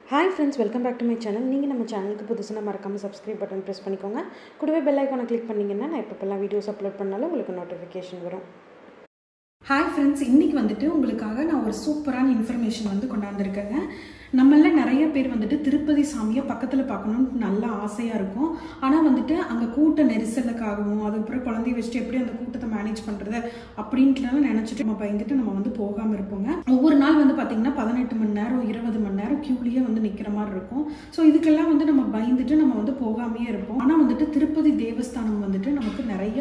hi friends welcome back to my channel நீங்கள் நம்ம சேனலுக்கு புதுசுனா மறக்காமல் சப்ஸ்கிரைப் பட்டன் ப்ரெஸ் பண்ணிக்கோங்க கூடவே பெல் ஐக்கானை கிளிக் பண்ணிங்கன்னா நான் எப்பப்பெல்லாம் வீடியோஸ் அப்லோட் பண்ணாலும் உங்களுக்கு நோட்டிஃபிகேஷன் வரும் ஹாய் ஃப்ரெண்ட்ஸ் இன்னைக்கு வந்துட்டு உங்களுக்காக நான் ஒரு சூப்பரான இன்ஃபர்மேஷன் வந்து கொண்டாந்துருக்கேங்க நம்மள நிறைய பேர் வந்துட்டு திருப்பதி சாமியை பக்கத்தில் பார்க்கணும்னு நல்ல ஆசையாக இருக்கும் ஆனால் வந்துட்டு அங்கே கூட்ட நெரிசலுக்காகவும் அதுக்கப்புறம் குழந்தைய வச்சுட்டு எப்படி அந்த கூட்டத்தை மேனேஜ் பண்ணுறது அப்படின்ட்டுலாம் நினச்சிட்டு நம்ம பயந்துட்டு நம்ம வந்து போகாமல் இருப்போங்க ஒவ்வொரு நாள் வந்து பார்த்திங்கன்னா பதினெட்டு மணி நேரம் இருபது மணி நேரம் க்யூலேயே வந்து நிற்கிற மாதிரி இருக்கும் ஸோ இதுக்கெல்லாம் வந்து நம்ம பயந்துட்டு நம்ம வந்து போகாமையே இருப்போம் ஆனால் வந்துட்டு திருப்பதி தேவஸ்தானம் வந்துட்டு நமக்கு நிறைய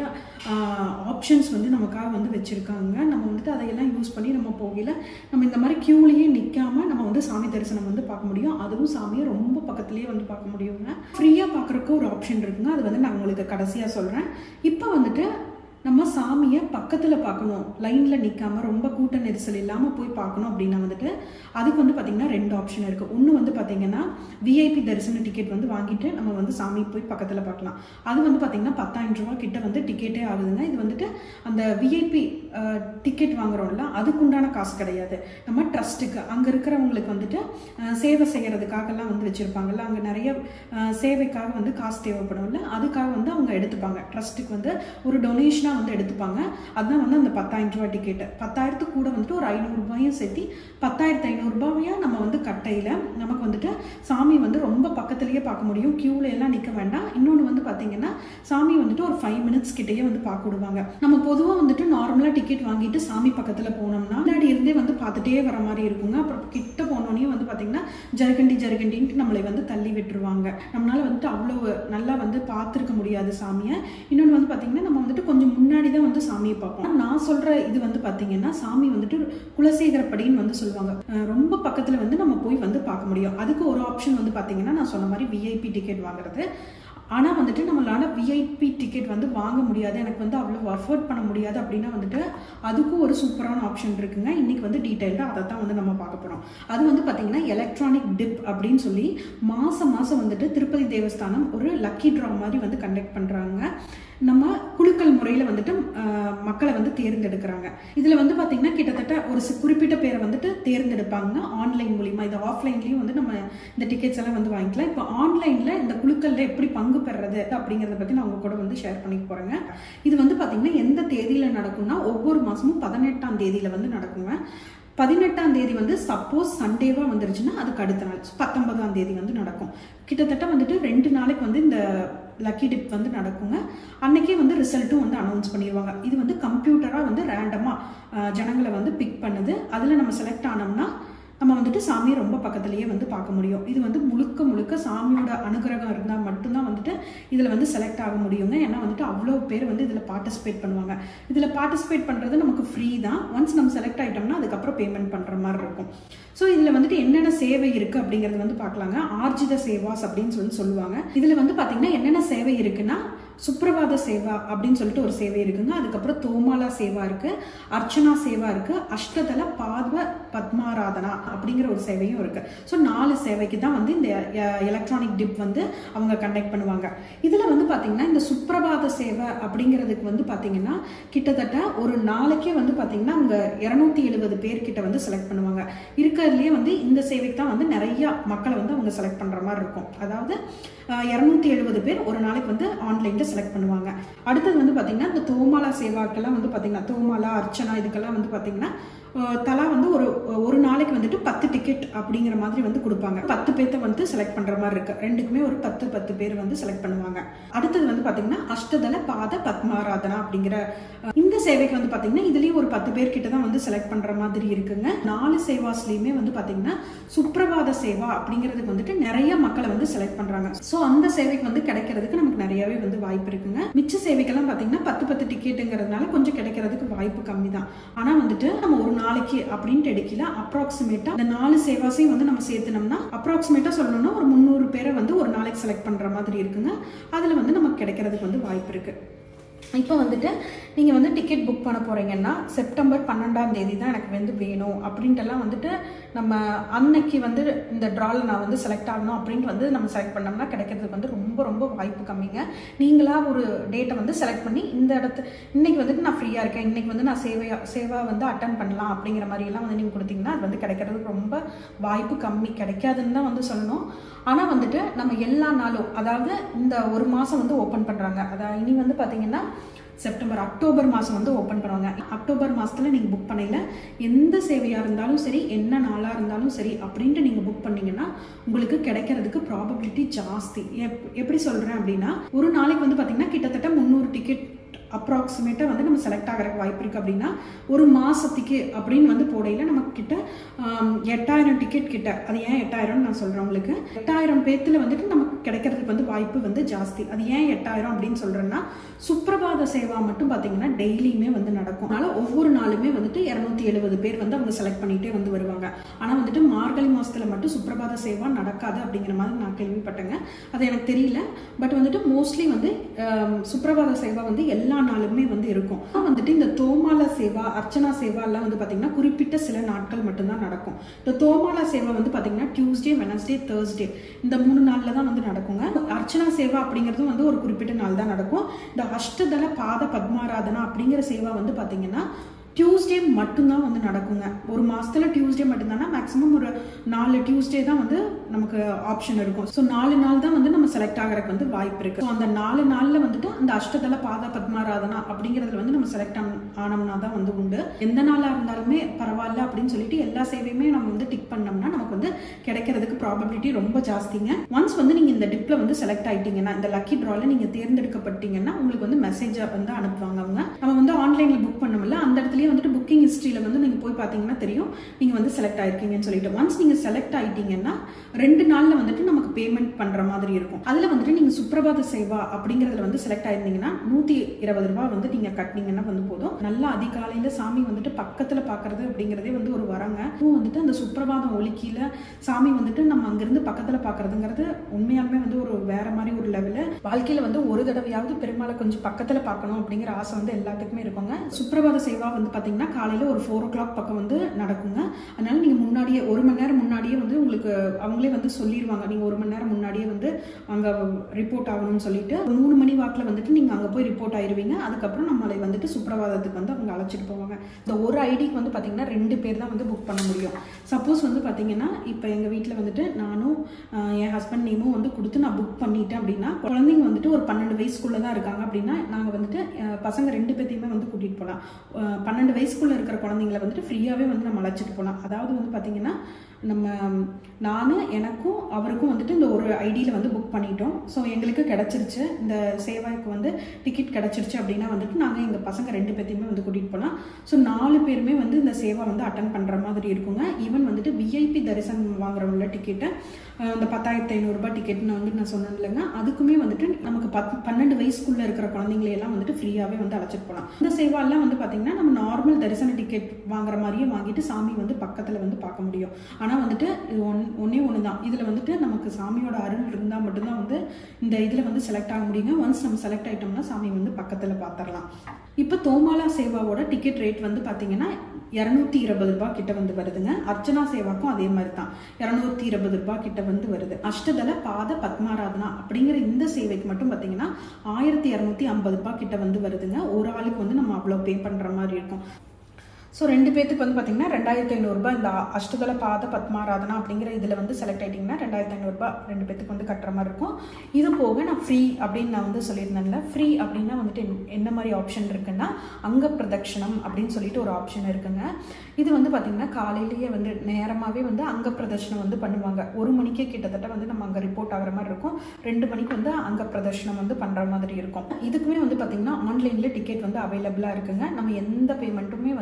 ஆப்ஷன்ஸ் வந்து நமக்காக வந்து வச்சுருக்காங்க நம்ம வந்துட்டு அதையெல்லாம் யூஸ் பண்ணி நம்ம போகல நம்ம இந்த மாதிரி க்யூலேயே நிற்காம நம்ம வந்து சாமி தரிசனம் வந்து பார்க்க முடியும் அதுவும் சாமியை ரொம்ப பக்கத்துலேயே வந்து பார்க்க முடியுங்க ஃப்ரீயாக பார்க்குறக்கு ஒரு ஆப்ஷன் இருக்குங்க அது வந்து நான் உங்களுக்கு கடைசியாக சொல்கிறேன் இப்போ வந்துட்டு நம்ம சாமியை பக்கத்தில் பார்க்கணும் லைனில் நிற்காம ரொம்ப கூட்ட நெரிசல் இல்லாமல் போய் பார்க்கணும் அப்படின்னா வந்துட்டு அதுக்கு வந்து பார்த்திங்கன்னா ரெண்டு ஆப்ஷன் இருக்குது ஒன்று வந்து பார்த்திங்கன்னா விஐபி தரிசன டிக்கெட் வந்து வாங்கிட்டு நம்ம வந்து சாமி போய் பக்கத்தில் பார்க்கலாம் அது வந்து பார்த்திங்கன்னா பத்தாயிரம் ரூபா கிட்ட வந்து டிக்கெட்டே ஆகுதுங்க இது வந்துட்டு அந்த விஐபி டிக்கெட் வாங்குறோம்ல அதுக்குண்டான காசு கிடையாது நம்ம ட்ரஸ்ட்டுக்கு அங்கே இருக்கிறவங்களுக்கு வந்துட்டு சேவை செய்கிறதுக்காகலாம் வந்து வச்சுருப்பாங்கல்ல அங்கே நிறைய சேவைக்காக வந்து காசு தேவைப்படும்ல அதுக்காக வந்து அவங்க எடுத்துப்பாங்க ட்ரஸ்ட்டுக்கு வந்து ஒரு டொனேஷனாக வந்து எடுத்துப்பாங்க அதுதான் வந்து அந்த பத்தாயிரம் ரூபாய் டிக்கெட்டு பத்தாயிரத்துக்கு கூட வந்துட்டு ஒரு ஐநூறுரூபாயும் சேர்த்து பத்தாயிரத்து ஐநூறுரூபாயா நம்ம வந்து கட்டையில் நமக்கு வந்துட்டு சாமி வந்து ரொம்ப பக்கத்துலேயே பார்க்க முடியும் க்யூவில் எல்லாம் நிற்க வேண்டாம் இன்னொன்று வந்து பார்த்தீங்கன்னா சாமி வந்துட்டு ஒரு ஃபைவ் மினிட்ஸ் கிட்டேயே வந்து பார்க்க விடுவாங்க நம்ம பொதுவாக வந்துட்டு நார்மலாக டிக்கெட் வாங்கிட்டு சாமி பக்கத்தில் போனோம்னா முன்னாடி இருந்தே வந்து பார்த்துட்டே வர மாதிரி இருக்குங்க அப்புறம் கிட்ட போனோடனே வந்து பார்த்தீங்கன்னா ஜருகண்டி ஜருகண்டின்ட்டு நம்மளை வந்து தள்ளி விட்டுருவாங்க நம்மளால வந்துட்டு அவ்வளோ நல்லா வந்து பார்த்துருக்க முடியாது சாமியை இன்னொன்று வந்து பார்த்தீங்கன்னா நம்ம வந்துட்டு கொஞ்சம் முன்னாடி தான் வந்து சாமியை பார்ப்போம் நான் சொல்கிற இது வந்து பார்த்தீங்கன்னா சாமி வந்துட்டு குலசேகரப்படின்னு வந்து சொல்லுவாங்க ரொம்ப பக்கத்தில் வந்து நம்ம போய் வந்து பார்க்க முடியும் அதுக்கு ஒரு ஆப்ஷன் வந்து பார்த்தீங்கன்னா நான் சொன்ன மாதிரி விஐபி டிக்கெட் வாங்குறது ஆனால் வந்துட்டு நம்மளால விஐபி டிக்கெட் வந்து வாங்க முடியாது எனக்கு வந்து அவ்வளோ அஃபோர்ட் பண்ண முடியாது அப்படின்னா வந்துட்டு அதுக்கும் ஒரு சூப்பரான ஆப்ஷன் இருக்குங்க இன்னைக்கு வந்து டீட்டெயில்டாக அதை தான் வந்து நம்ம பார்க்க போகிறோம் அது வந்து பார்த்தீங்கன்னா எலக்ட்ரானிக் டிப் அப்படின்னு சொல்லி மாதம் மாதம் வந்துட்டு திருப்பதி தேவஸ்தானம் ஒரு லக்கி ட்ரா மாதிரி வந்து கண்டக்ட் பண்ணுறாங்க நம்ம குழுக்கள் முறையில் வந்துட்டு மக்களை வந்து தேர்ந்தெடுக்கிறாங்க இதில் வந்து பார்த்திங்கன்னா கிட்டத்தட்ட ஒரு குறிப்பிட்ட பேரை வந்துட்டு தேர்ந்தெடுப்பாங்க ஆன்லைன் மூலிமா இது ஆஃப்லைன்லேயும் வந்து நம்ம இந்த டிக்கெட்ஸ் எல்லாம் வந்து வாங்கிக்கலாம் இப்போ ஆன்லைனில் இந்த குழுக்களில் எப்படி பங்கு பெறுறது அப்படிங்கிறத பற்றி நான் உங்க கூட வந்து ஷேர் பண்ணிக்க போகிறேங்க இது வந்து பார்த்திங்கன்னா எந்த தேதியில் நடக்கும்னா ஒவ்வொரு மாதமும் பதினெட்டாம் தேதியில் வந்து நடக்குங்க பதினெட்டாம் தேதி வந்து சப்போஸ் சண்டேவாக வந்துருச்சுன்னா அதுக்கு அடுத்த நாள் பத்தொன்பதாம் தேதி வந்து நடக்கும் கிட்டத்தட்ட வந்துட்டு ரெண்டு நாளைக்கு வந்து இந்த லக்கி டிப் வந்து நடக்குங்க அன்னைக்கே வந்து ரிசல்ட்டும் வந்து அனௌன்ஸ் பண்ணிடுவாங்க இது வந்து கம்ப்யூட்டராக வந்து ரேண்டமாக ஜனங்களை வந்து பிக் பண்ணுது அதில் நம்ம செலக்ட் ஆனோம்னா நம்ம வந்துட்டு சாமியை ரொம்ப பக்கத்துலேயே வந்து பார்க்க முடியும் இது வந்து முழுக்க முழுக்க சாமியோட அனுகிரகம் இருந்தால் மட்டும்தான் வந்துட்டு இதில் வந்து செலக்ட் ஆக முடியுங்க ஏன்னா வந்துட்டு அவ்வளோ பேர் வந்து இதில் பார்ட்டிசிபேட் பண்ணுவாங்க இதில் பார்ட்டிசிபேட் பண்ணுறது நமக்கு ஃப்ரீ தான் ஒன்ஸ் நம்ம செலக்ட் ஆகிட்டோம்னா அதுக்கப்புறம் பேமெண்ட் பண்ணுற மாதிரி இருக்கும் ஸோ இதில் வந்துட்டு என்னென்ன சேவை இருக்குது அப்படிங்கிறது வந்து பார்க்கலாங்க ஆர்ஜித சேவாஸ் அப்படின்னு சொல்லி சொல்லுவாங்க இதில் வந்து பார்த்தீங்கன்னா என்னென்ன சேவை இருக்குன்னா சுப்ரபாத சேவா அப்படின்னு சொல்லிட்டு ஒரு சேவை இருக்குங்க அதுக்கப்புறம் தோமாலா சேவா இருக்கு அர்ச்சனா சேவா இருக்கு அஷ்டதல பாத்வ பத்மாராதனா அப்படிங்கிற ஒரு சேவையும் இருக்கு ஸோ நாலு சேவைக்கு தான் வந்து இந்த எலக்ட்ரானிக் டிப் வந்து அவங்க கண்டக்ட் பண்ணுவாங்க இதில் வந்து பார்த்தீங்கன்னா இந்த சுப்ரபாத சேவை அப்படிங்கிறதுக்கு வந்து பார்த்தீங்கன்னா கிட்டத்தட்ட ஒரு நாளைக்கே வந்து பார்த்தீங்கன்னா அவங்க இரநூத்தி எழுபது பேர்கிட்ட வந்து செலக்ட் பண்ணுவாங்க இருக்கிறதுலேயே வந்து இந்த சேவைக்கு தான் வந்து நிறைய மக்களை வந்து அவங்க செலக்ட் பண்ணுற மாதிரி இருக்கும் அதாவது இரநூத்தி எழுபது பேர் ஒரு நாளைக்கு வந்து ஆன்லைனில் செலக்ட் பண்ணுவாங்க அடுத்தது வந்து பார்த்தீங்கன்னா இந்த தோமாலா சேவாக்கெல்லாம் வந்து பார்த்தீங்கன்னா தோமாலா அர்ச்சனா இதுக்கெல்லாம் வந்து பார்த்தீங்கன்னா தலா வந்து ஒரு ஒரு நாளைக்கு வந்துட்டு பத்து டிக்கெட் அப்படிங்கிற மாதிரி வந்து கொடுப்பாங்க பத்து பேர்த்த வந்து செலக்ட் பண்ற மாதிரி இருக்கு ரெண்டுக்குமே ஒரு பத்து பத்து பேர் வந்து செலக்ட் பண்ணுவாங்க அடுத்தது வந்து பாத்தீங்கன்னா அஷ்டதல பாத பத்மாராதனா அப்படிங்கிற இந்த சேவைக்கு வந்து பாத்தீங்கன்னா இதுலயும் ஒரு பத்து பேர் கிட்ட தான் வந்து செலக்ட் பண்ற மாதிரி இருக்குங்க நாலு சேவாஸ்லயுமே வந்து பாத்தீங்கன்னா சுப்ரபாத சேவா அப்படிங்கிறதுக்கு வந்துட்டு நிறைய மக்களை வந்து செலக்ட் பண்றாங்க ஸோ அந்த சேவைக்கு வந்து கிடைக்கிறதுக்கு நமக்கு நிறையவே வந்து வாய்ப்பு இருக்குங்க மிச்ச சேவைக்கெல்லாம் பாத்தீங்கன்னா பத்து பத்து டிக்கெட்டுங்கிறதுனால கொஞ்சம் கிடைக்கிறதுக்கு வாய்ப்பு கம்மி தான் ஆனா வந்துட்டு நம்ம ஒரு நாளைக்கு அப்படின்ட்டு எடுக்கல அப்ராக்சிமேட்டா இந்த நாலு சேவாஸையும் வந்து நம்ம சேர்த்துனோம்னா அப்ராக்சிமேட்டா சொல்லணும்னா ஒரு முந்நூறு பேரை வந்து ஒரு நாளைக்கு செலக்ட் பண்ற மாதிரி இருக்குங்க அதுல வந்து நமக்கு கிடைக்கிறதுக்கு வந்து வாய்ப்பு இருக்கு இப்போ வந்துட்டு நீங்கள் வந்து டிக்கெட் புக் பண்ண போகிறீங்கன்னா செப்டம்பர் பன்னெண்டாம் தேதி தான் எனக்கு வந்து வேணும் அப்படின்ட்டுலாம் வந்துட்டு நம்ம அன்னைக்கு வந்து இந்த ட்ராவில் நான் வந்து செலக்ட் ஆகணும் அப்படின்ட்டு வந்து நம்ம செலக்ட் பண்ணோம்னா கிடைக்கிறதுக்கு வந்து ரொம்ப ரொம்ப வாய்ப்பு கம்மிங்க நீங்களாக ஒரு டேட்டை வந்து செலக்ட் பண்ணி இந்த இடத்து இன்னைக்கு வந்துட்டு நான் ஃப்ரீயாக இருக்கேன் இன்னைக்கு வந்து நான் சேவையா சேவா வந்து அட்டன் பண்ணலாம் அப்படிங்கிற மாதிரியெல்லாம் வந்து நீங்கள் கொடுத்தீங்கன்னா அது வந்து கிடைக்கிறதுக்கு ரொம்ப வாய்ப்பு கம்மி கிடைக்காதுன்னு தான் வந்து சொல்லணும் ஆனால் வந்துட்டு நம்ம எல்லா நாளும் அதாவது இந்த ஒரு மாதம் வந்து ஓப்பன் பண்ணுறாங்க அதாவது இனி வந்து பார்த்தீங்கன்னா செப்டம்பர் அக்டோபர் மாதம் வந்து ஓப்பன் பண்ணுவாங்க அக்டோபர் மாதத்தில் நீங்கள் புக் பண்ணையில் எந்த சேவையாக இருந்தாலும் சரி என்ன நாளாக இருந்தாலும் சரி அப்படின்ட்டு நீங்கள் புக் பண்ணீங்கன்னா உங்களுக்கு கிடைக்கிறதுக்கு ப்ராபபிலிட்டி ஜாஸ்தி எப் எப்படி சொல்கிறேன் அப்படின்னா ஒரு நாளைக்கு வந்து பார்த்தீங்கன்னா கிட்டத்தட்ட முந்நூறு டிக்கெட் அப்ராக்சிமேட்டாக வந்து நம்ம செலக்ட் ஆகிறதுக்கு வாய்ப்பு இருக்குது அப்படின்னா ஒரு மாதத்துக்கு அப்படின்னு வந்து போடையில் நமக்கு கிட்ட ஆம், எட்டாயிரம் டிக்கெட் கிட்ட அது ஏன் எட்டாயிரம்னு நான் சொல்கிறேன் உங்களுக்கு எட்டாயிரம் பேத்தில் வந்துட்டு நமக்கு கிடைக்கிறதுக்கு வந்து வாய்ப்பு வந்து ஜாஸ்தி அது ஏன் எட்டாயிரம் அப்படின்னு சொல்கிறேன்னா சுப்ரபாத சேவா மட்டும் பார்த்தீங்கன்னா டெய்லியுமே வந்து நடக்கும் அதனால் ஒவ்வொரு நாளுமே வந்துட்டு இரநூத்தி எழுபது பேர் வந்து அவங்க செலக்ட் பண்ணிகிட்டே வந்து வருவாங்க ஆனால் வந்துட்டு மார்கழி மாதத்தில் மட்டும் சுப்ரபாத சேவா நடக்காது அப்படிங்கிற மாதிரி நான் கேள்விப்பட்டேங்க அது எனக்கு தெரியல பட் வந்துட்டு மோஸ்ட்லி வந்து ஆம், சுப்ரபாத சேவா வந்து எல்லா நாளுமே வந்து இருக்கும் ஆனா வந்துட்டு இந்த தோமால சேவா அர்ச்சனா சேவா எல்லாம் வந்து பார்த்தீங்கன்னா குறிப்பிட்ட சில நாட்கள் மட்டும்தான் நடக்கும் இந்த தோமால சேவா வந்து பார்த்தீங்கன்னா டியூஸ்டே வெனஸ்டே தேர்ஸ்டே இந்த மூணு நாளில் தான் வந்து நடக்குங்க அர்ச்சனா சேவா அப்படிங்கிறதும் வந்து ஒரு குறிப்பிட்ட நாள் தான் நடக்கும் இந்த அஷ்டதள பாத பத்மாராதனா அப்படிங்கிற சேவா வந்து பார்த்தீங்கன்னா டியூஸ்டே மட்டும்தான் வந்து நடக்குங்க ஒரு மாசத்துல டியூஸ்டே மட்டும்தானா மேக்ஸிமம் ஒரு நாலு டியூஸ்டே தான் வந்து நமக்கு ஆப்ஷன் இருக்கும் ஸோ நாலு நாள் தான் வந்து நம்ம செலக்ட் ஆகிறதுக்கு வந்து வாய்ப்பு இருக்கு ஸோ அந்த நாலு நாள்ல வந்துட்டு அந்த அஷ்டதள பாத பத்மாராதனா அப்படிங்கிறதுல வந்து நம்ம செலக்ட் ஆனோம்னா தான் வந்து உண்டு எந்த நாளா இருந்தாலுமே பரவாயில்ல அப்படின்னு சொல்லிட்டு எல்லா சேவையுமே நம்ம வந்து டிக் பண்ணோம்னா நமக்கு வந்து கிடைக்கிறதுக்கு ப்ராபபிலிட்டி ரொம்ப ஜாஸ்திங்க ஒன்ஸ் வந்து நீங்க இந்த டிப்ல வந்து செலக்ட் ஆயிட்டீங்கன்னா இந்த லக்கி ட்ரால நீங்க தேர்ந்தெடுக்கப்பட்டீங்கன்னா உங்களுக்கு வந்து மெசேஜ் வந்து அனுப்புவாங்க அவங்க நம்ம வந்து ஆன்லைன்ல புக் பண்ணோம்ல அந்த இடத்துலயே வந்துட்டு புக்கிங் ஹிஸ்ட்ரியில வந்து நீங்க போய் பார்த்தீங்கன்னா தெரியும் நீங்க வந்து செலக்ட் ஆயிருக்கீங்கன்னு சொல்லிட்டு ஒன்ஸ் நீங்க செலக்ட் ஆயிட்டீங்கன்னா ரெண்டு நாள்ல வந்துட்டு நமக்கு பேமெண்ட் பண்ற மாதிரி இருக்கும் அதுல வந்துட்டு நீங்க சுப்ரபாத சேவா அப்படிங்கறதுல வந்து செலக்ட் ஆயிருந்தீங்கன்னா நூத்தி இருபது ரூபாய் வந்து நீங்க கட்டினீங்கன்னா வந்து போதும் நல்லா அதிகாலையில சாமி வந்துட்டு பக்கத்துல பாக்குறது அப்படிங்கறதே வந்து ஒரு வரங்க அதுவும் வந்துட்டு அந்த சுப்ரபாதம் ஒலிக்கில சாமி வந்துட்டு நம்ம அங்கிருந்து பக்கத்துல பாக்குறதுங்கிறது உண்மையாலுமே வந்து ஒரு வேற மாதிரி ஒரு லெவலு வாழ்க்கையில வந்து ஒரு தடவையாவது பெருமாளை கொஞ்சம் பக்கத்துல பார்க்கணும் அப்படிங்கிற ஆசை வந்து எல்லாத்துக்குமே இருக்குங்க சுப்ரபாத சேவா வந்து பாத்தீங்கன்னா காலையில ஒரு ஃபோர் ஓ கிளாக் பக்கம் வந்து நடக்குங்க அதனால நீங்க முன்னாடியே ஒரு மணி நேரம் முன்னாடியே வந்து உங்களுக்கு அவங்களே வந்து சொல்லிடுவாங்க நீங்க ஒரு மணி நேரம் முன்னாடியே வந்து அங்க ரிப்போர்ட் ஆகணும்னு சொல்லிட்டு ஒரு மூணு மணி வாக்குல வந்துட்டு நீங்க அங்க போய் ரிப்போர்ட் ஆயிருவீங்க அதுக்கப்புறம் நம்மளை வந்துட்டு சுப்ரபாதத்துக்கு வந்து அவங்க அழைச்சிட்டு போவாங்க இந்த ஒரு ஐடிக்கு வந்து பாத்தீங்கன்னா ரெண்டு பேர் தான் வந்து புக் பண்ண முடியும் சப்போஸ் வந்து பாத்தீங்கன்னா இப்போ எங்க வீட்ல வந்துட்டு நானும் ஆஹ், என் ஹஸ்பண்ட் நேமும் வந்து கொடுத்து நான் புக் பண்ணிட்டேன் அப்படின்னா குழந்தைங்க வந்துட்டு ஒரு பன்னெண்டு வயசுக்குள்ள தான் இருக்காங்க அப்படின்னா நாங்க வந்துட்டு ஆஹ், பசங்க ரெண்டு பேர்த்தையுமே வந்து கூட்டிட்டு போகலாம் ஆஹ், பன்னெண்டு வயசுக்குள்ள இருக்கிற குழந்தைங்களை வந்துட்டு ஃப்ரீயாவே வந்து நம்ம அழைச்சிட்டு போகலாம் அதாவது வந்து பாத்தீங்கன்னா நம்ம நான் எனக்கும் அவருக்கும் வந்துட்டு இந்த ஒரு ஐடியில் வந்து புக் பண்ணிட்டோம் ஸோ எங்களுக்கு கிடச்சிருச்சு இந்த சேவாய்க்கு வந்து டிக்கெட் கிடச்சிருச்சு அப்படின்னா வந்துட்டு நாங்கள் எங்கள் பசங்க ரெண்டு பேர்த்தையுமே வந்து கூட்டிகிட்டு போகலாம் ஸோ நாலு பேருமே வந்து இந்த சேவா வந்து அட்டன் பண்ணுற மாதிரி இருக்குங்க ஈவன் வந்துட்டு விஐபி தரிசனம் வாங்குறவங்கள டிக்கெட்டை அந்த பத்தாயிரத்தி ஐநூறுரூபா டிக்கெட்னு வந்து நான் சொன்னேன் இல்லைங்க அதுக்குமே வந்துட்டு நமக்கு பத் பன்னெண்டு வயசுக்குள்ளே இருக்கிற குழந்தைங்களை எல்லாம் வந்துட்டு ஃப்ரீயாகவே வந்து அழைச்சிட்டு போகலாம் இந்த சேவாலாம் வந்து பார்த்தீங்கன்னா நம்ம நார்மல் தரிசன டிக்கெட் வாங்குற மாதிரியே வாங்கிட்டு சாமி வந்து பக்கத்தில் வந்து பார்க்க முடியும் ஆனால் வந்துட்டு இது ஒன் ஒன்றே ஒன்று தான் இதில் வந்துட்டு நமக்கு சாமியோட அருள் இருந்தால் மட்டும்தான் வந்து இந்த இதில் வந்து செலக்ட் ஆக முடியுங்க ஒன்ஸ் நம்ம செலக்ட் ஆகிட்டோம்னா சாமி வந்து பக்கத்தில் பார்த்துடலாம் இப்போ தோமாலா சேவாவோட டிக்கெட் ரேட் வந்து பார்த்தீங்கன்னா இரநூத்தி இருபது ரூபாய் கிட்ட வந்து வருதுங்க அர்ச்சனா சேவாக்கும் அதே மாதிரி தான் இரநூத்தி இருபது ரூபாய் கிட்ட வந்து வருது அஷ்டதல பாத பத்மாராதனா அப்படிங்கிற இந்த சேவைக்கு மட்டும் பார்த்தீங்கன்னா ஆயிரத்தி இரநூத்தி ஐம்பது ரூபாய் கிட்ட வந்து வருதுங்க ஒரு ஆளுக்கு வந்து நம்ம அவ்வளோ பே பண்ணுற மாதிரி இருக்கும் ஸோ ரெண்டு பேத்துக்கு வந்து பார்த்தீங்கன்னா ரெண்டாயிரத்தி ஐநூறுரூபா இந்த அஷ்டதல பாத பத்மாராதனா அப்படிங்கிற இதில் வந்து செலக்ட் ஆகிட்டிங்கன்னா ரெண்டாயிரத்தி ஐநூறுரூபா ரெண்டு பேத்துக்கு வந்து கட்டுற மாதிரி இருக்கும் இது போக நான் ஃப்ரீ அப்படின்னு நான் வந்து சொல்லியிருந்தேன்ல ஃப்ரீ அப்படின்னா வந்துட்டு என்ன- என்ன மாதிரி ஆப்ஷன் இருக்குன்னா அங்க பிரதட்சணம் அப்படின்னு சொல்லிட்டு ஒரு ஆப்ஷன் இருக்குங்க இது வந்து பார்த்தீங்கன்னா காலையிலேயே வந்து நேரமாகவே வந்து அங்க பிரதட்சணம் வந்து பண்ணுவாங்க ஒரு மணிக்கே கிட்டத்தட்ட வந்து நம்ம அங்கே ரிப்போர்ட் ஆகிற மாதிரி இருக்கும் ரெண்டு மணிக்கு வந்து அங்க பிரதர்ஷனம் வந்து பண்ணுற மாதிரி இருக்கும் இதுக்குமே வந்து பார்த்தீங்கன்னா ஆன்லைனில் டிக்கெட் வந்து அவைலபிளாக இருக்குங்க நம்ம எந்த பேமெண்ட்டுமே வந்து பண்ண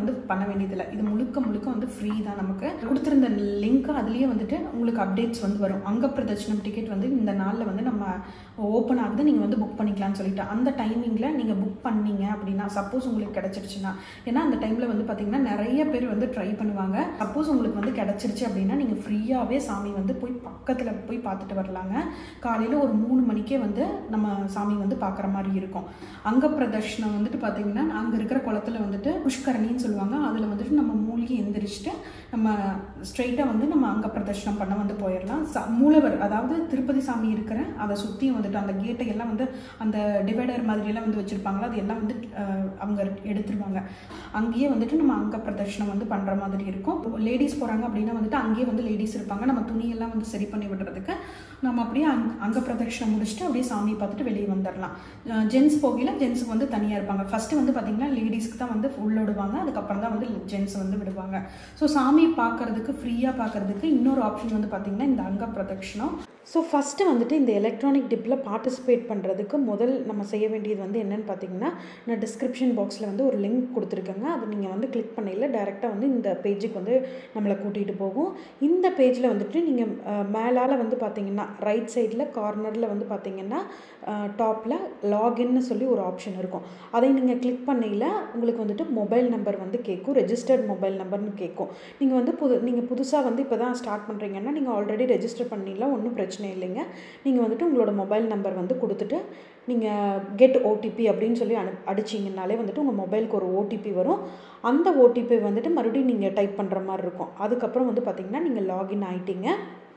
வேண்டியதில்லை இது முழுக்க முழுக்க வந்து ஃப்ரீ தான் நமக்கு கொடுத்துருந்த லிங்க் அதுலேயே வந்துட்டு உங்களுக்கு அப்டேட்ஸ் வந்து வரும் அங்க பிரதட்சணம் டிக்கெட் வந்து இந்த நாளில் வந்து நம்ம ஓப்பன் ஆகுது நீங்கள் வந்து புக் பண்ணிக்கலாம்னு சொல்லிட்டு அந்த டைமிங்கில் நீங்கள் புக் பண்ணீங்க அப்படின்னா சப்போஸ் உங்களுக்கு கிடச்சிருச்சுன்னா ஏன்னா அந்த டைமில் வந்து பார்த்தீங்கன்னா நிறைய பேர் வந்து ட்ரை பண்ணுவாங்க சப்போஸ் உங்களுக்கு வந்து கிடச்சிருச்சு அப்படின்னா நீங்கள் ஃப்ரீயாகவே சாமி வந்து போய் பக்கத்தில் போய் பார்த்துட்டு வரலாங்க காலையில் ஒரு மூணு மணிக்கே வந்து நம்ம சாமி வந்து பார்க்குற மாதிரி இருக்கும் அங்க பிரதர்ஷனம் வந்துட்டு பார்த்தீங்கன்னா அங்கே இருக்கிற குளத்துல வந்துட்டு புஷ்கரணின்னு சொல்லுவாங்க அதில் வந்துட்டு நம்ம மூழ்கி எந்திரிச்சிட்டு நம்ம ஸ்ட்ரெயிட்டாக வந்து நம்ம அங்க பிரதர்ஷனம் பண்ண வந்து போயிடலாம் ச- மூலவர் அதாவது திருப்பதி சாமி இருக்கிற அதை சுற்றியும் வந்துட்டு அந்த கேட்டை எல்லாம் வந்து அந்த டிவைடர் மாதிரி எல்லாம் வந்து வச்சுருப்பாங்களா அது எல்லாம் வந்து அஹ், அவங்க எடுத்துருவாங்க அங்கேயே வந்துட்டு நம்ம அங்க பிரதர்ஷனம் வந்து பண்ணுற மாதிரி இருக்கும் லேடிஸ் போகிறாங்க அப்படின்னா வந்துட்டு அங்கேயே வந்து லேடிஸ் இருப்பாங்க நம்ம துணியெல்லாம் வந்து சரி பண்ணி விடுறதுக்கு நம்ம அப்படியே அங் அங்க பிரதர்ஷனம் முடிச்சுட்டு அப்படியே சாமி பார்த்துட்டு வெளியே வந்துடலாம் ஜென்ஸ் போகையில் ஜென்ஸுக்கு வந்து தனியாக இருப்பாங்க ஃபஸ்ட்டு வந்து பார்த்தீங்கன்னா லேடிஸ்க்கு தான் வந்து உள்ள விடுவாங்க அதுக்கப்புறம் தான் வந்து ஜென்ஸ் வந்து விடுவாங்க ஸோ சாமி பார்க்கறதுக்கு ஃப்ரீயாக பார்க்கறதுக்கு இன்னொரு ஆப்ஷன் வந்து பார்த்தீங்கன்னா இந்த அங்க பிரதட்சணம் ஸோ ஃபஸ்ட்டு வந்துட்டு இந்த எலக்ட்ரானிக் டிப்பில் பார்ட்டிசிபேட் பண்ணுறதுக்கு முதல் நம்ம செய்ய வேண்டியது வந்து என்னென்னு பார்த்தீங்கன்னா நான் டிஸ்கிரிப்ஷன் பாக்ஸில் வந்து ஒரு லிங்க் கொடுத்துருக்கேங்க அதை நீங்கள் வந்து கிளிக் பண்ணையில் டேரெக்டாக வந்து இந்த பேஜுக்கு வந்து நம்மளை கூட்டிகிட்டு போகும் இந்த பேஜில் வந்துட்டு நீங்கள் மேலால் வந்து பார்த்தீங்கன்னா ரைட் சைடில் கார்னரில் வந்து பார்த்தீங்கன்னா டாப்பில் லாகின்னு சொல்லி ஒரு ஆப்ஷன் இருக்கும் அதை நீங்கள் கிளிக் பண்ணையில் உங்களுக்கு வந்துட்டு மொபைல் நம்பர் வந்து கேட்கும் ரெஜிஸ்டர்ட் மொபைல் நம்பர்னு கேட்கும் நீங்கள் வந்து புது நீங்கள் புதுசாக வந்து இப்போ தான் ஸ்டார்ட் பண்ணுறீங்கன்னா நீங்கள் ஆல்ரெடி ரெஜிஸ்டர் பண்ணிடலாம் ஒன்றும் பிரச்சனை இல்லைங்க நீங்கள் வந்துட்டு உங்களோட மொபைல் நம்பர் வந்து கொடுத்துட்டு நீங்கள் கெட் ஓடிபி அப்படின்னு சொல்லி அனு அடிச்சிங்கனாலே வந்துட்டு உங்கள் மொபைலுக்கு ஒரு ஓடிபி வரும் அந்த ஓடிபி வந்துட்டு மறுபடியும் நீங்கள் டைப் பண்ணுற மாதிரி இருக்கும் அதுக்கப்புறம் வந்து பார்த்தீங்கன்னா நீங்கள் லாகின் ஆயிட்டீங்க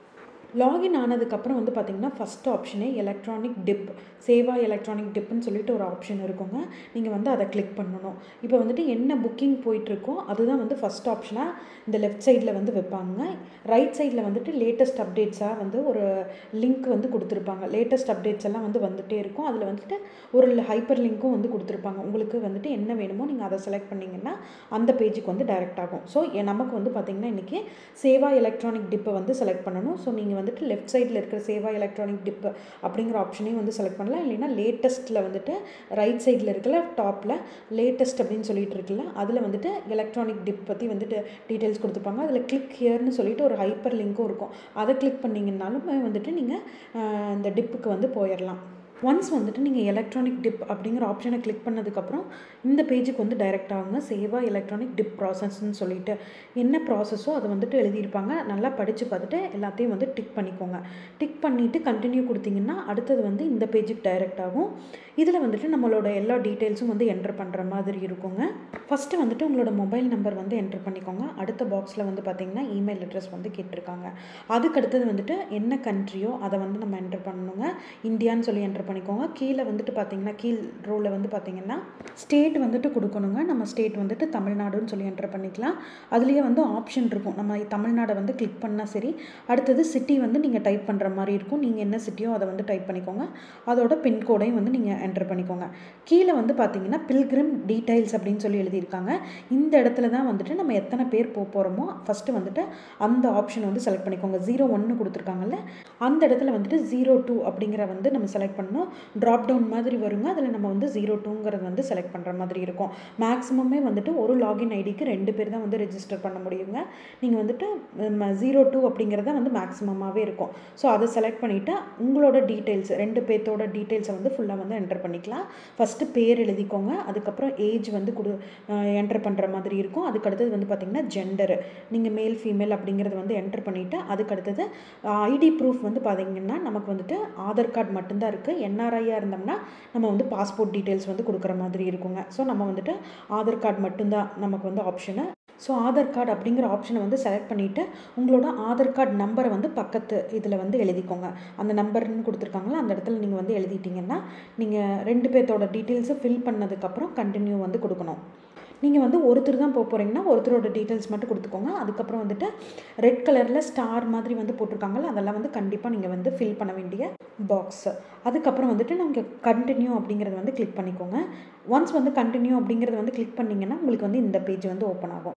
லாகின் ஆனதுக்கப்புறம் வந்து பார்த்தீங்கன்னா ஃபஸ்ட் ஆப்ஷனே எலக்ட்ரானிக் டிப் சேவா எலக்ட்ரானிக் டிப்னு சொல்லிட்டு ஒரு ஆப்ஷன் இருக்குங்க நீங்கள் வந்து அதை கிளிக் பண்ணணும் இப்போ வந்துட்டு என்ன புக்கிங் போயிட்டுருக்கோ அதுதான் வந்து ஃபஸ்ட் ஆப்ஷனாக இந்த லெஃப்ட் சைடில் வந்து வைப்பாங்க ரைட் சைடில் வந்துட்டு லேட்டஸ்ட் அப்டேட்ஸாக வந்து ஒரு லிங்க் வந்து கொடுத்துருப்பாங்க லேட்டஸ்ட் அப்டேட்ஸ் எல்லாம் வந்து வந்துகிட்டே இருக்கும் அதில் வந்துட்டு ஒரு ஹைப்பர் லிங்க்கும் வந்து கொடுத்துருப்பாங்க உங்களுக்கு வந்துட்டு என்ன வேணுமோ நீங்கள் அதை செலக்ட் பண்ணிங்கன்னா அந்த பேஜுக்கு வந்து டைரக்ட் ஆகும் ஸோ நமக்கு வந்து பார்த்திங்கன்னா இன்றைக்கி சேவா எலக்ட்ரானிக் டிப்பை வந்து செலக்ட் பண்ணணும் ஸோ நீங்கள் வந்துட்டு லெஃப்ட் சைடில் இருக்கிற சேவா எலக்ட்ரானிக் டிப் அப்படிங்கிற ஆப்ஷனையும் வந்து செலக்ட் பண்ணலாம் இல்லைன்னா லேட்டஸ்ட்டில் வந்துட்டு ரைட் சைடில் இருக்கல டாப்பில் லேட்டஸ்ட் அப்படின்னு சொல்லிட்டு இருக்குல்ல அதில் வந்துட்டு எலக்ட்ரானிக் டிப் பற்றி வந்துட்டு டீட்டெயில்ஸ் கொடுத்துருப்பாங்க அதில் கிளிக் ஹியர்னு சொல்லிட்டு ஒரு ஹைப்பர் லிங்க்கும் இருக்கும் அதை கிளிக் பண்ணிங்கனாலும் வந்துட்டு நீங்கள் இந்த டிப்புக்கு வந்து போயிடலாம் ஒன்ஸ் வந்துட்டு நீங்கள் எலக்ட்ரானிக் டிப் அப்படிங்கிற ஆப்ஷனை கிளிக் பண்ணதுக்கப்புறம் இந்த பேஜுக்கு வந்து டைரக்ட் ஆகுங்க சேவா எலக்ட்ரானிக் டிப் ப்ராசஸ்ன்னு சொல்லிட்டு என்ன ப்ராசஸோ அதை வந்துட்டு எழுதியிருப்பாங்க நல்லா படித்து பார்த்துட்டு எல்லாத்தையும் வந்து டிக் பண்ணிக்கோங்க டிக் பண்ணிவிட்டு கண்டினியூ கொடுத்தீங்கன்னா அடுத்தது வந்து இந்த பேஜுக்கு டைரக்ட் ஆகும் இதில் வந்துட்டு நம்மளோட எல்லா டீட்டெயில்ஸும் வந்து என்ட்ரு பண்ணுற மாதிரி இருக்குங்க ஃபஸ்ட்டு வந்துட்டு உங்களோட மொபைல் நம்பர் வந்து என்ட்ரு பண்ணிக்கோங்க அடுத்த பாக்ஸில் வந்து பார்த்தீங்கன்னா இமெயில் அட்ரஸ் வந்து கேட்டிருக்காங்க அதுக்கு அடுத்தது வந்துட்டு என்ன கண்ட்ரியோ அதை வந்து நம்ம என்ட்ரு பண்ணணுங்க இந்தியான்னு சொல்லி என்ட்ரு பண்ணிக்கோங்க கீழே வந்துட்டு பார்த்தீங்கன்னா கீழ் ரோவில் வந்து பார்த்தீங்கன்னா ஸ்டேட் வந்துட்டு கொடுக்கணுங்க நம்ம ஸ்டேட் வந்துட்டு தமிழ்நாடுன்னு சொல்லி என்ட்ரு பண்ணிக்கலாம் அதுலேயே வந்து ஆப்ஷன் இருக்கும் நம்ம தமிழ்நாடை வந்து கிளிக் பண்ணால் சரி அடுத்தது சிட்டி வந்து நீங்கள் டைப் பண்ணுற மாதிரி இருக்கும் நீங்கள் என்ன சிட்டியோ அதை வந்து டைப் பண்ணிக்கோங்க அதோட பின்கோடையும் வந்து நீங்கள் என்ட்ரு பண்ணிக்கோங்க கீழே வந்து பார்த்தீங்கன்னா பில்கிரிம் டீடைல்ஸ் அப்படின்னு சொல்லி எழுதியிருக்காங்க இந்த இடத்துல தான் வந்துட்டு நம்ம எத்தனை பேர் போக போகிறோமோ ஃபஸ்ட்டு வந்துட்டு அந்த ஆப்ஷன் வந்து செலக்ட் பண்ணிக்கோங்க ஜீரோ ஒன்று கொடுத்துருக்காங்கல்ல அந்த இடத்துல வந்துட்டு ஜீரோ டூ அப்படிங்கிற வந்து நம்ம செலக்ட் பண்ணணும் ட்ராப் டவுன் மாதிரி வருங்க அதில் நம்ம வந்து ஜீரோ டூங்கிறது வந்து செலக்ட் பண்ணுற மாதிரி இருக்கும் மேக்ஸிமமே வந்துட்டு ஒரு லாகின் ஐடிக்கு ரெண்டு பேர் தான் வந்து ரெஜிஸ்டர் பண்ண முடியுங்க நீங்கள் வந்துட்டு ஜீரோ டூ அப்படிங்கிறத வந்து மேக்ஸிமமாகவே இருக்கும் ஸோ அதை செலக்ட் பண்ணிவிட்டு உங்களோட டீட்டெயில்ஸ் ரெண்டு பேர்த்தோட டீட்டெயில்ஸை வந்து ஃபுல்லாக வந்து என்டர் பண்ணிக்கலாம் ஃபஸ்ட்டு பேர் எழுதிக்கோங்க அதுக்கப்புறம் ஏஜ் வந்து கொடு என்டர் பண்ணுற மாதிரி இருக்கும் அதுக்கு அடுத்தது வந்து பார்த்திங்கன்னா ஜெண்டரு நீங்கள் மேல் ஃபீமேல் அப்படிங்கிறத வந்து என்டர் பண்ணிவிட்டு அதுக்கு அடுத்தது ஐடி ப்ரூஃப் வந்து பார்த்தீங்கன்னா நமக்கு வந்துட்டு ஆதார் கார்டு மட்டும்தான் இருக்குது என்ஆர்ஐயாக இருந்தோம்னா நம்ம வந்து பாஸ்போர்ட் டீட்டெயில்ஸ் வந்து கொடுக்குற மாதிரி இருக்குங்க ஸோ நம்ம வந்துட்டு ஆதார் கார்டு மட்டும்தான் நமக்கு வந்து ஆப்ஷனு ஸோ ஆதார் கார்டு அப்படிங்கிற ஆப்ஷனை வந்து செலக்ட் பண்ணிவிட்டு உங்களோட ஆதார் கார்டு நம்பரை வந்து பக்கத்து இதில் வந்து எழுதிக்கோங்க அந்த நம்பர்னு கொடுத்துருக்காங்களா அந்த இடத்துல நீங்கள் வந்து எழுதிட்டிங்கன்னா நீங்கள் ரெண்டு பேர்த்தோட டீட்டெயில்ஸை ஃபில் பண்ணதுக்கப்புறம் கண்டினியூ வந்து கொடுக்கணும் நீங்கள் வந்து ஒருத்தர் தான் போக போகிறீங்கன்னா ஒருத்தரோட டீட்டெயில்ஸ் மட்டும் கொடுத்துக்கோங்க அதுக்கப்புறம் வந்துட்டு ரெட் கலரில் ஸ்டார் மாதிரி வந்து போட்டிருக்காங்கல்ல அதெல்லாம் வந்து கண்டிப்பாக நீங்கள் வந்து ஃபில் பண்ண வேண்டிய பாக்ஸ் அதுக்கப்புறம் வந்துட்டு நீங்கள் கண்டினியூ அப்படிங்கிறத வந்து கிளிக் பண்ணிக்கோங்க ஒன்ஸ் வந்து கண்டினியூ அப்படிங்கிறத வந்து கிளிக் பண்ணிங்கன்னா உங்களுக்கு வந்து இந்த பேஜ் வந்து ஓப்பன் ஆகும்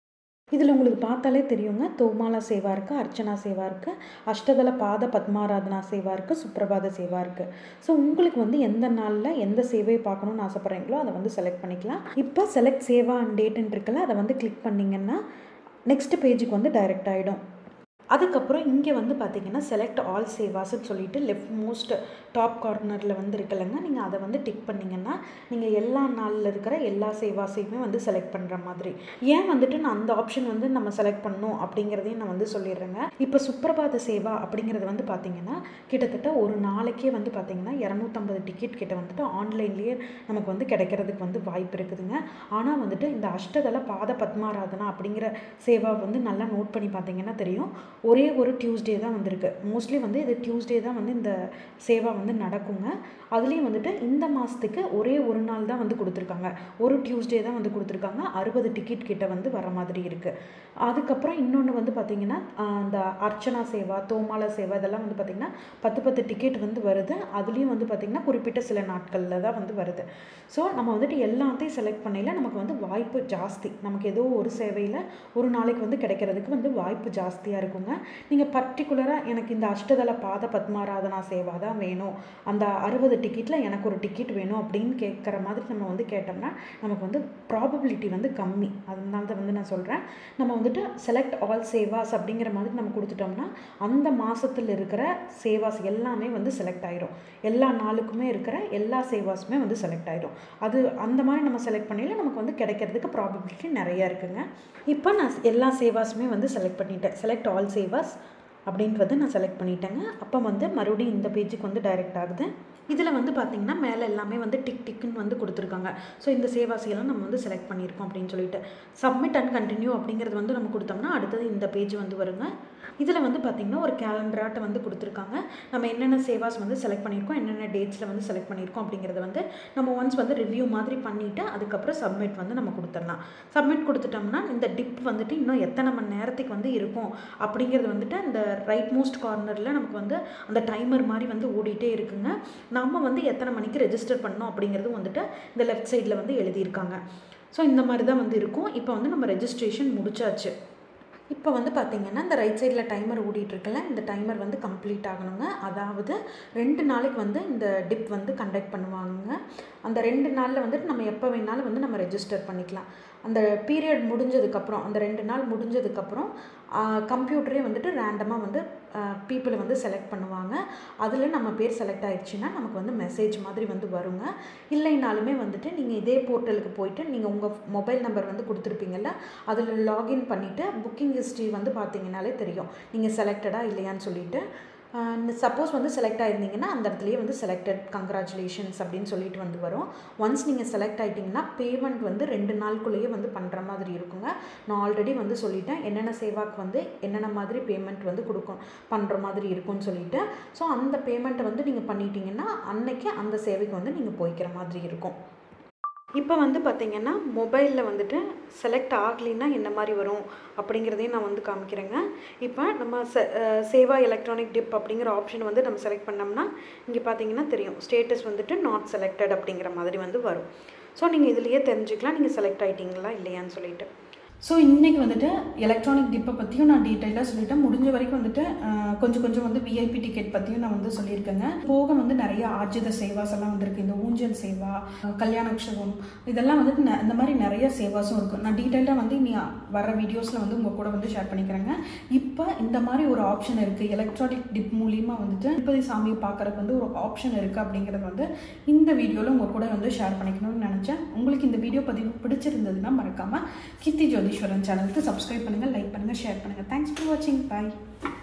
இதில் உங்களுக்கு பார்த்தாலே தெரியுங்க தோமாலா சேவா இருக்குது அர்ச்சனா சேவா இருக்குது அஷ்டதல பாத பத்மாராதனா சேவா இருக்குது சுப்ரபாத சேவா இருக்குது ஸோ உங்களுக்கு வந்து எந்த நாளில் எந்த சேவையை பார்க்கணுன்னு ஆசைப்பட்றீங்களோ அதை வந்து செலக்ட் பண்ணிக்கலாம் இப்போ செலக்ட் சேவா அண்ட் டேட்டுன்னு இருக்குல்ல அதை வந்து கிளிக் பண்ணிங்கன்னா நெக்ஸ்ட் பேஜுக்கு வந்து டைரக்ட் ஆகிடும் அதுக்கப்புறம் இங்கே வந்து பார்த்தீங்கன்னா செலக்ட் ஆல் சேவாஸ்ன்னு சொல்லிட்டு லெஃப்ட் மோஸ்ட் டாப் கார்னரில் வந்து இருக்கலைங்க நீங்கள் அதை வந்து டிக் பண்ணிங்கன்னா நீங்கள் எல்லா நாளில் இருக்கிற எல்லா சேவாஸையுமே வந்து செலக்ட் பண்ணுற மாதிரி ஏன் வந்துட்டு நான் அந்த ஆப்ஷன் வந்து நம்ம செலக்ட் பண்ணணும் அப்படிங்கிறதையும் நான் வந்து சொல்லிடுறேங்க இப்போ சுப்பிரபாத சேவா அப்படிங்கிறது வந்து பார்த்தீங்கன்னா கிட்டத்தட்ட ஒரு நாளைக்கே வந்து பார்த்தீங்கன்னா இரநூத்தம்பது டிக்கெட் கிட்ட வந்துட்டு ஆன்லைன்லேயே நமக்கு வந்து கிடைக்கிறதுக்கு வந்து வாய்ப்பு இருக்குதுங்க ஆனால் வந்துட்டு இந்த அஷ்டதல பாத பத்மாராதனா அப்படிங்கிற சேவா வந்து நல்லா நோட் பண்ணி பார்த்தீங்கன்னா தெரியும் ஒரே ஒரு டியூஸ்டே தான் வந்திருக்கு மோஸ்ட்லி வந்து இது டியூஸ்டே தான் வந்து இந்த சேவா வந்து நடக்குங்க அதுலேயும் வந்துட்டு இந்த மாதத்துக்கு ஒரே ஒரு நாள் தான் வந்து கொடுத்துருக்காங்க ஒரு டியூஸ்டே தான் வந்து கொடுத்துருக்காங்க அறுபது டிக்கெட் கிட்ட வந்து வர மாதிரி இருக்குது அதுக்கப்புறம் இன்னொன்று வந்து பார்த்திங்கன்னா இந்த அர்ச்சனா சேவா தோமால சேவா இதெல்லாம் வந்து பார்த்திங்கன்னா பத்து பத்து டிக்கெட் வந்து வருது அதுலேயும் வந்து பார்த்திங்கன்னா குறிப்பிட்ட சில நாட்களில் தான் வந்து வருது ஸோ நம்ம வந்துட்டு எல்லாத்தையும் செலக்ட் பண்ணையில் நமக்கு வந்து வாய்ப்பு ஜாஸ்தி நமக்கு ஏதோ ஒரு சேவையில் ஒரு நாளைக்கு வந்து கிடைக்கிறதுக்கு வந்து வாய்ப்பு ஜாஸ்தியாக இருக்குங்க நீங்கள் பர்டிகுலராக எனக்கு இந்த அஷ்டதல பாத பத்மாராதனா சேவா தான் வேணும் அந்த அறுபது டிக்கெட்டில் எனக்கு ஒரு டிக்கெட் வேணும் அப்படின்னு கேட்குற மாதிரி நம்ம வந்து கேட்டோம்னா நமக்கு வந்து ப்ராபபிலிட்டி வந்து கம்மி அதனால தான் வந்து நான் சொல்கிறேன் நம்ம வந்துட்டு செலக்ட் ஆல் சேவாஸ் அப்படிங்கிற மாதிரி நம்ம கொடுத்துட்டோம்னா அந்த மாதத்தில் இருக்கிற சேவாஸ் எல்லாமே வந்து செலக்ட் ஆயிரும் எல்லா நாளுக்குமே இருக்கிற எல்லா சேவாஸுமே வந்து செலக்ட் ஆயிரும் அது அந்த மாதிரி நம்ம செலக்ட் பண்ணையில நமக்கு வந்து கிடைக்கிறதுக்கு ப்ராபபிலிட்டி நிறையா இருக்குங்க இப்போ நான் எல்லா சேவாஸுமே வந்து செலக்ட் பண்ணிட்டேன் செலக்ட் ஆல் சேவாஸ் அப்படின்றது நான் செலக்ட் பண்ணிட்டேங்க அப்போ வந்து மறுபடியும் இந்த பேஜுக்கு வந்து டைரக்ட் ஆகுது இதில் வந்து பார்த்திங்கன்னா மேலே எல்லாமே வந்து டிக் டிக்குன்னு வந்து கொடுத்துருக்காங்க ஸோ இந்த சேவாசியெல்லாம் நம்ம வந்து செலக்ட் பண்ணியிருக்கோம் அப்படின்னு சொல்லிட்டு சப்மிட் அண்ட் கண்டினியூ அப்படிங்கிறது வந்து நம்ம கொடுத்தோம்னா அடுத்தது இந்த பேஜ் வந்து வருங்க இதில் வந்து பார்த்திங்கன்னா ஒரு கேலண்டராட்டை வந்து கொடுத்துருக்காங்க நம்ம என்னென்ன சேவாஸ் வந்து செலக்ட் பண்ணியிருக்கோம் என்னென்ன டேட்ஸில் வந்து செலக்ட் பண்ணியிருக்கோம் அப்படிங்கிறத வந்து நம்ம ஒன்ஸ் வந்து ரிவ்யூ மாதிரி பண்ணிவிட்டு அதுக்கப்புறம் சப்மிட் வந்து நம்ம கொடுத்துடலாம் சப்மிட் கொடுத்துட்டோம்னா இந்த டிப் வந்துட்டு இன்னும் எத்தனை மணி நேரத்துக்கு வந்து இருக்கும் அப்படிங்கிறது வந்துட்டு அந்த ரைட் மோஸ்ட் கார்னரில் நமக்கு வந்து அந்த டைமர் மாதிரி வந்து ஓடிட்டே இருக்குங்க நம்ம வந்து எத்தனை மணிக்கு ரெஜிஸ்டர் பண்ணோம் அப்படிங்கிறதும் வந்துட்டு இந்த லெஃப்ட் சைடில் வந்து எழுதியிருக்காங்க ஸோ இந்த மாதிரி தான் வந்து இருக்கும் இப்போ வந்து நம்ம ரெஜிஸ்ட்ரேஷன் முடிச்சாச்சு இப்போ வந்து பார்த்திங்கன்னா இந்த ரைட் சைடில் டைமர் ஓடிட்டுருக்குல்ல இந்த டைமர் வந்து கம்ப்ளீட் ஆகணுங்க அதாவது ரெண்டு நாளைக்கு வந்து இந்த டிப் வந்து கண்டக்ட் பண்ணுவாங்க அந்த ரெண்டு நாளில் வந்துட்டு நம்ம எப்போ வேணாலும் வந்து நம்ம ரெஜிஸ்டர் பண்ணிக்கலாம் அந்த பீரியட் முடிஞ்சதுக்கப்புறம் அந்த ரெண்டு நாள் முடிஞ்சதுக்கப்புறம் கம்ப்யூட்டரே வந்துட்டு ரேண்டமாக வந்து பீப்புளை வந்து செலக்ட் பண்ணுவாங்க அதில் நம்ம பேர் செலக்ட் ஆயிடுச்சுன்னா நமக்கு வந்து மெசேஜ் மாதிரி வந்து வருங்க இல்லைனாலுமே வந்துட்டு நீங்கள் இதே போர்ட்டலுக்கு போயிட்டு நீங்கள் உங்கள் மொபைல் நம்பர் வந்து கொடுத்துருப்பீங்கல்ல அதில் லாகின் பண்ணிவிட்டு புக்கிங் ஹிஸ்ட்ரி வந்து பார்த்தீங்கனாலே தெரியும் நீங்கள் செலக்டடாக இல்லையான்னு சொல்லிட்டு சப்போஸ் வந்து செலக்ட் ஆயிருந்தீங்கன்னா அந்த இடத்துலையே வந்து செலக்டட் கங்க்ராச்சுலேஷன்ஸ் அப்படின்னு சொல்லிட்டு வந்து வரும் ஒன்ஸ் நீங்கள் செலக்ட் ஆகிட்டிங்கன்னா பேமெண்ட் வந்து ரெண்டு நாளுக்குள்ளேயே வந்து பண்ணுற மாதிரி இருக்குங்க நான் ஆல்ரெடி வந்து சொல்லிட்டேன் என்னென்ன சேவாக்கு வந்து என்னென்ன மாதிரி பேமெண்ட் வந்து கொடுக்கும் பண்ணுற மாதிரி இருக்கும்னு சொல்லிட்டு ஸோ அந்த பேமெண்ட்டை வந்து நீங்கள் பண்ணிட்டீங்கன்னா அன்னைக்கு அந்த சேவைக்கு வந்து நீங்கள் போய்க்கிற மாதிரி இருக்கும் இப்போ வந்து பார்த்திங்கன்னா மொபைலில் வந்துட்டு செலக்ட் ஆகலைன்னா என்ன மாதிரி வரும் அப்படிங்கிறதையும் நான் வந்து காமிக்கிறேங்க இப்போ நம்ம ச சேவா எலக்ட்ரானிக் டிப் அப்படிங்கிற ஆப்ஷன் வந்து நம்ம செலக்ட் பண்ணோம்னா இங்கே பார்த்தீங்கன்னா தெரியும் ஸ்டேட்டஸ் வந்துட்டு நாட் செலக்டட் அப்படிங்கிற மாதிரி வந்து வரும் ஸோ நீங்கள் இதுலேயே தெரிஞ்சுக்கலாம் நீங்கள் செலக்ட் ஆகிட்டீங்களா இல்லையான்னு சொல்லிட்டு ஸோ இன்றைக்கி வந்துட்டு எலக்ட்ரானிக் டிப்பை பற்றியும் நான் டீட்டெயிலாக சொல்லிட்டேன் முடிஞ்ச வரைக்கும் வந்துட்டு அஹ், கொஞ்சம் கொஞ்சம் வந்து விஐபி டிக்கெட் பற்றியும் நான் வந்து சொல்லியிருக்கேங்க போக வந்து நிறைய ஆர்ஜித சேவாஸ் எல்லாம் வந்திருக்கு இந்த ஊஞ்சல் சேவா அஹ், கல்யாண உற்சவம் இதெல்லாம் வந்துட்டு ந- இந்த மாதிரி நிறைய சேவாஸும் இருக்கும் நான் டீட்டெயிலாக வந்து இனி வர வீடியோஸில் வந்து உங்கள் கூட வந்து ஷேர் பண்ணிக்கிறேங்க இப்போ இந்த மாதிரி ஒரு ஆப்ஷன் இருக்குது எலக்ட்ரானிக் டிப் மூலியமா வந்துட்டு திருப்பதி சாமியை பார்க்கறதுக்கு வந்து ஒரு ஆப்ஷன் இருக்குது அப்படிங்கிறது வந்து இந்த வீடியோவில் உங்கள் கூட வந்து ஷேர் பண்ணிக்கணும்னு நினச்சேன் உங்களுக்கு இந்த வீடியோ பதிவு பிடிச்சிருந்ததுன்னா மறக்காமல் கீர்த்தி ஜோதீஸ்வரன் சேனலுக்கு சப்ஸ்கிரைப் பண்ணுங்கள் லைக் பண்ணுங்கள் ஷேர் பண்ணுங்கள் தேங்க்ஸ் ஃபார் வாட்சிங் பாய்